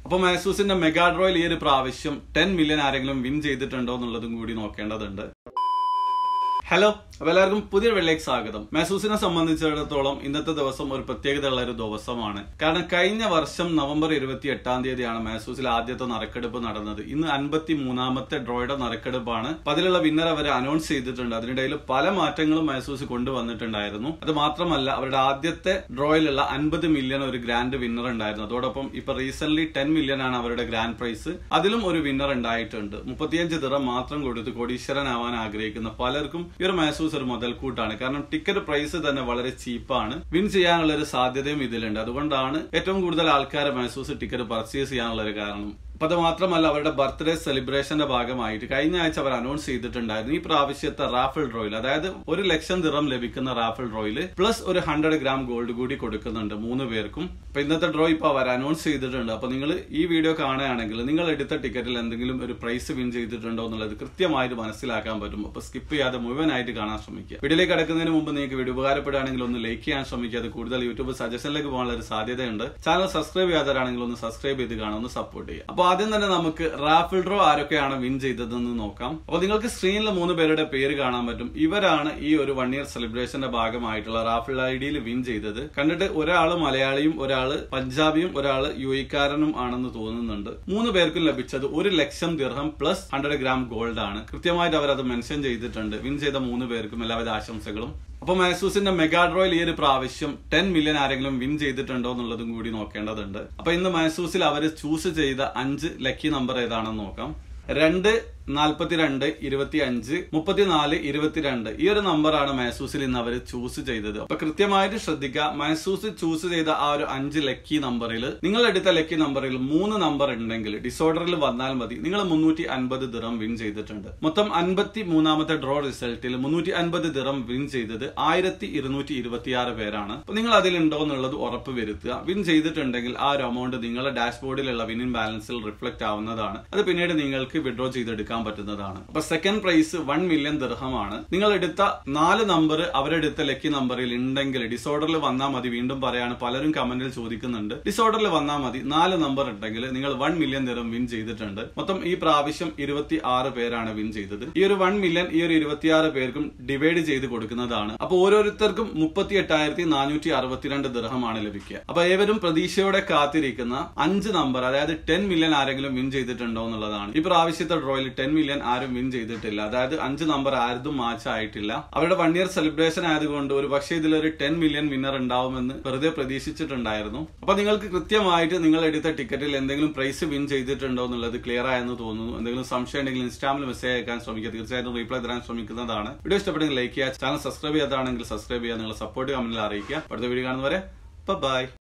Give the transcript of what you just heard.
അപ്പൊ മൈസൂസിന്റെ മെഗാ ഡ്രോയിൽ ഈ ഒരു പ്രാവശ്യം ടെൻ മില്യൺ ആരെങ്കിലും വിൻ ചെയ്തിട്ടുണ്ടോ എന്നുള്ളതും കൂടി നോക്കേണ്ടതുണ്ട് ഹലോ അപ്പൊ എല്ലാവർക്കും പുതിയ വെള്ളിലേക്ക് സ്വാഗതം മെസൂസിനെ സംബന്ധിച്ചിടത്തോളം ഇന്നത്തെ ദിവസം ഒരു പ്രത്യേകതയുള്ള ഒരു ദിവസമാണ് കാരണം കഴിഞ്ഞ വർഷം നവംബർ ഇരുപത്തി എട്ടാം തീയതിയാണ് മെസൂസിൽ ആദ്യത്തെ നറുക്കെടുപ്പ് നടന്നത് ഇന്ന് അൻപത്തി മൂന്നാമത്തെ ഡ്രോയുടെ നറുക്കെടുപ്പാണ് അപ്പൊ അതിലുള്ള വിന്നർ അവർ അനൗൺസ് ചെയ്തിട്ടുണ്ട് അതിനിടയിൽ പല മാറ്റങ്ങളും മെസൂസ് കൊണ്ടുവന്നിട്ടുണ്ടായിരുന്നു അത് മാത്രമല്ല അവരുടെ ആദ്യത്തെ ഡ്രോയിലുള്ള അൻപത് മില്യൺ ഒരു ഗ്രാൻഡ് വിന്നർ ഉണ്ടായിരുന്നു അതോടൊപ്പം ഇപ്പൊ റീസെന്റ് ടെൻ മില്യൺ ആണ് അവരുടെ ഗ്രാൻഡ് പ്രൈസ് അതിലും ഒരു വിന്നർ ഉണ്ടായിട്ടുണ്ട് മുപ്പത്തിയഞ്ച് ദിറം മാത്രം കൊടുത്ത് കോടീശ്വരനാവാൻ ആഗ്രഹിക്കുന്ന പലർക്കും ഈ ഒരു മൈസൂസ് ഒരു മുതൽക്കൂട്ടാണ് കാരണം ടിക്കറ്റ് പ്രൈസ് തന്നെ വളരെ ചീപ്പാണ് വിൻ ചെയ്യാനുള്ള ഒരു സാധ്യതയും ഇതിലുണ്ട് അതുകൊണ്ടാണ് ഏറ്റവും കൂടുതൽ ആൾക്കാരെ മൈസൂസ് ടിക്കറ്റ് പർച്ചേസ് ചെയ്യാനുള്ള ഒരു കാരണം അപ്പൊ അത് മാത്രമല്ല അവരുടെ ബർത്ത്ഡേ സെലിബ്രേഷന്റെ ഭാഗമായിട്ട് കഴിഞ്ഞ ആഴ്ച അവർ അനൗൺസ് ചെയ്തിട്ടുണ്ടായിരുന്നു ഈ പ്രാവശ്യത്തെ റാഫിൾ ഡ്രോയിൽ അതായത് ഒരു ലക്ഷം ദിറം ലഭിക്കുന്ന റാഫിൾ ഡ്രോയിൽ പ്ലസ് ഒരു ഹൺഡ്രഡ് ഗ്രാം ഗോൾഡ് കൂടി കൊടുക്കുന്നുണ്ട് മൂന്ന് പേർക്കും അപ്പൊ ഇന്നത്തെ ഡ്രോ ഇപ്പൊ അവർ അനൗൺസ് ചെയ്തിട്ടുണ്ട് അപ്പൊ നിങ്ങൾ ഈ വീഡിയോ കാണുകയാണെങ്കിൽ നിങ്ങൾ എടുത്ത ടിക്കറ്റിൽ എന്തെങ്കിലും ഒരു പ്രൈസ് വിൻ ചെയ്തിട്ടുണ്ടോ എന്നുള്ളത് കൃത്യമായിട്ട് മനസ്സിലാക്കാൻ പറ്റും അപ്പൊ സ്കിപ്പ് ചെയ്യാതെ മുഴുവനായിട്ട് കാണാൻ ശ്രമിക്കുക വീഡിയോയിലേക്ക് കടക്കുന്നതിന് മുമ്പ് നിങ്ങൾക്ക് വീഡിയോ ഉപകാരപ്പെടുകയാണെങ്കിൽ ഒന്ന് ലൈക്ക് ചെയ്യാൻ ശ്രമിക്കുക അത് കൂടുതൽ യൂട്യൂബ് സജഷനിലേക്ക് പോകാനുള്ള ഒരു സാധ്യതയുണ്ട് ചാനൽ സബ്സ്ക്രൈബ് ചെയ്യാത്തവരാണെങ്കിൽ ഒന്ന് സബ്സ്ക്രൈബ് ചെയ്ത് കാണാൻ ഒന്ന് സപ്പോർട്ട് ചെയ്യുക അപ്പൊ ആദ്യം തന്നെ നമുക്ക് റാഫിൾ ഡ്രോ ആരൊക്കെയാണ് വിൻ ചെയ്തതെന്ന് നോക്കാം അപ്പോൾ നിങ്ങൾക്ക് സ്ക്രീനിൽ മൂന്ന് പേരുടെ പേര് കാണാൻ പറ്റും ഇവരാണ് ഈ ഒരു വൺ ഇയർ സെലിബ്രേഷന്റെ ഭാഗമായിട്ടുള്ള റാഫിൾ ഐ ഡിയിൽ വിൻ ചെയ്തത് കണ്ടിട്ട് ഒരാള് മലയാളിയും ഒരാള് പഞ്ചാബിയും ഒരാള് യു എക്കാരനും ആണെന്ന് തോന്നുന്നുണ്ട് മൂന്ന് പേർക്കും ലഭിച്ചത് ഒരു ലക്ഷം dirham plus hundred gram gold ആണ് കൃത്യമായിട്ട് അവർ അത് മെൻഷൻ ചെയ്തിട്ടുണ്ട് വിൻ ചെയ്ത മൂന്ന് പേർക്കും എല്ലാവിധ ആശംസകളും അപ്പൊ മൈസൂസിന്റെ മെഗാ ഡ്രോയിൽ ഈ ഒരു പ്രാവശ്യം ടെൻ മില്യൺ ആരെങ്കിലും വിൻ ചെയ്തിട്ടുണ്ടോ എന്നുള്ളതും കൂടി നോക്കേണ്ടതുണ്ട് അപ്പൊ ഇന്ന് മൈസൂസിൽ അവർ ചൂസ് ചെയ്ത അഞ്ച് ലക്കി നമ്പർ ഏതാണെന്ന് നോക്കാം രണ്ട് നാൽപ്പത്തിരണ്ട് ഇരുപത്തി അഞ്ച് മുപ്പത്തിനാല് ഇരുപത്തിരണ്ട് ഈ ഒരു നമ്പറാണ് മൈസൂസിൽ ഇന്ന് അവർ ചൂസ് ചെയ്തത് അപ്പൊ കൃത്യമായിട്ട് ശ്രദ്ധിക്കുക മൈസൂസ് ചൂസ് ചെയ്ത ആ ഒരു അഞ്ച് ലക്കി നമ്പറിൽ നിങ്ങൾ എടുത്ത ലക്കി നമ്പറിൽ മൂന്ന് നമ്പർ ഉണ്ടെങ്കിൽ ഡിസോർഡറിൽ വന്നാൽ മതി നിങ്ങൾ മുന്നൂറ്റി അൻപത് ദിറം വിൻ ചെയ്തിട്ടുണ്ട് മൊത്തം അൻപത്തി മൂന്നാമത്തെ ഡ്രോ റിസൾട്ടിൽ മുന്നൂറ്റി അൻപത് ദിറം വിൻ ചെയ്തത് ആയിരത്തി ഇരുന്നൂറ്റി ഇരുപത്തിയാറ് പേരാണ് അപ്പൊ നിങ്ങൾ അതിലുണ്ടോ എന്നുള്ളത് ഉറപ്പ് വരുത്തുക വിൻ ചെയ്തിട്ടുണ്ടെങ്കിൽ ആ ഒരു എമൗണ്ട് നിങ്ങളുടെ ഡാഷ്ബോർഡിലുള്ള വിന്നിംഗ് ബാലൻസിൽ റിഫ്ലക്ട് ആവുന്നതാണ് അത് പിന്നീട് നിങ്ങൾക്ക് വിഡ്രോ ചെയ്തെടുക്കാൻ പറ്റുന്നതാണ് അപ്പൊ സെക്കൻഡ് പ്രൈസ് വൺ മില്യൺ ദിർഹമാണ് നിങ്ങൾ എടുത്ത നാല് നമ്പർ അവരെടുത്ത ലക്കി നമ്പറിൽ ഉണ്ടെങ്കിൽ ഡിസോർഡറിൽ വന്നാൽ മതി വീണ്ടും പറയാണ് പലരും കമന്റിൽ ചോദിക്കുന്നുണ്ട് ഡിസോർഡറിൽ വന്നാൽ മതി നാല് നമ്പർ ഉണ്ടെങ്കിൽ നിങ്ങൾ വൺ മില്യൺ ദിർഹം വിൻ ചെയ്തിട്ടുണ്ട് മൊത്തം ഈ പ്രാവശ്യം ഇരുപത്തി ആറ് പേരാണ് വിൻ ചെയ്തത് ഈ ഒരു വൺ മില്യൺ ഈ ഒരു ഇരുപത്തിയാറ് പേർക്കും ഡിവൈഡ് ചെയ്ത് കൊടുക്കുന്നതാണ് അപ്പൊ ഓരോരുത്തർക്കും മുപ്പത്തി എട്ടായിരത്തി നാനൂറ്റി അറുപത്തിരണ്ട് ദിർഹമാണ് ലഭിക്കുക അപ്പൊ ഏവരും പ്രതീക്ഷയോടെ കാത്തിരിക്കുന്ന അഞ്ച് നമ്പർ അതായത് ടെൻ മില്യൺ ആരെങ്കിലും വിൻ ചെയ്തിട്ടുണ്ടോ എന്നുള്ളതാണ് ഈ പ്രാവശ്യത്തെ ഡ്രോയിൽ ടെൻ മില്യൺ ആരും വിൻ ചെയ്തിട്ടില്ല അതായത് അഞ്ച് നമ്പർ ആരും മാച്ച് ആയിട്ടില്ല അവരുടെ വൺ ഇയർ സെലിബ്രേഷൻ ആയതുകൊണ്ട് ഒരു പക്ഷേ ഇതിലൊരു ടെൻ മില്യൺ വിന്നർ ഉണ്ടാവുമെന്ന് വെറുതെ പ്രതീക്ഷിച്ചിട്ടുണ്ടായിരുന്നു അപ്പൊ നിങ്ങൾക്ക് കൃത്യമായിട്ട് നിങ്ങൾ എടുത്ത ടിക്കറ്റിൽ എന്തെങ്കിലും പ്രൈസ് വിൻ ചെയ്തിട്ടുണ്ടോ എന്നുള്ളത് ക്ലിയർ ആയെന്ന് തോന്നുന്നു എന്തെങ്കിലും സംശയം ഉണ്ടെങ്കിൽ ഇൻസ്റ്റാമിൽ മെസ്സേജ് അയക്കാൻ ശ്രമിക്കുക തീർച്ചയായിട്ടും റീപ്ലൈ തരാൻ ശ്രമിക്കുന്നതാണ് വീഡിയോ ഇഷ്ടപ്പെട്ടെങ്കിൽ ലൈക്ക് ചെയ്യുക ചാനൽ സബ്സ്ക്രൈബ് ചെയ്യാതാണെങ്കിൽ സബ്സ്ക്രൈബ് ചെയ്യുക നിങ്ങളുടെ സപ്പോർട്ട് കമന്റിൽ അറിയിക്കുക അടുത്ത വീഡിയോ കാണുന്നവരെ ബൈ